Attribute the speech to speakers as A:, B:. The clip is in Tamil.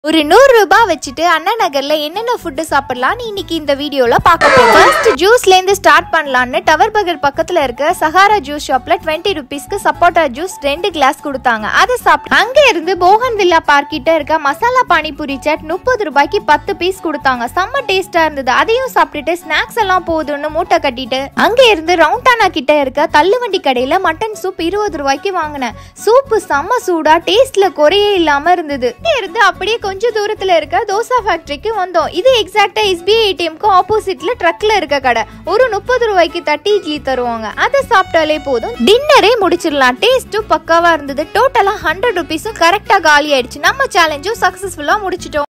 A: ஒரு நூறு ரூபாய் வச்சுட்டு அண்ணா நகர்ல என்னென்ன ஃபுட்டு சாப்பிடலாம்னு இன்னைக்கு இந்த வீடியோல பார்க்க போறோம் ஃபர்ஸ்ட் ஜூஸ்ல இருந்து ஸ்டார்ட் பண்ணலாம்னு டவர் பகர் பக்கத்துல இருக்க சஹாரா ஜூஸ் ஷாப்ல டுவெண்ட்டி ருபீஸ்க்கு சப்போட்டா ஜூஸ் ரெண்டு கிளாஸ் கொடுத்தாங்க அதை சாப்பிட்டு அங்க இருந்து போகன் வில்லா பார்க் கிட்ட இருக்க மசாலா பானிபூரி சாட் முப்பது ரூபாய்க்கு பத்து பீஸ் கொடுத்தாங்க செம்ம டேஸ்டா இருந்தது அதையும் சாப்பிட்டுட்டு ஸ்நாக்ஸ் எல்லாம் போதும்னு மூட்டை கட்டிட்டு அங்க இருந்து ரவுண்டானா கிட்ட இருக்க தள்ளுவண்டி கடையில மட்டன் சூப் இருபது ரூபாய்க்கு வாங்கினேன் சூப்பு செம்ம சூடா டேஸ்ட்ல குறையே இல்லாம இருந்தது இங்க இருந்து அப்படியே கொஞ்சம் தூரத்துல இருக்க தோசா ஃபேக்டரிக்கு வந்தோம் இது எக்ஸாக்டா எஸ்பிஐ ஏடிஎம்க்கு ஆப்போசிட்ல ட்ரக்ல இருக்க கடை ஒரு முப்பது ரூபாய்க்கு தட்டி இட்லி தருவாங்க அதை சாப்பிட்டாலே போதும் டின்னரே முடிச்சிடலாம் டேஸ்ட்டும் பக்காவா இருந்தது டோட்டலா ஹண்ட்ரட் ருபீஸும் கரெக்டா காலி ஆயிடுச்சு நம்ம சேலஞ்சும் சக்சஸ்ஃபுல்லா முடிச்சிட்டோம்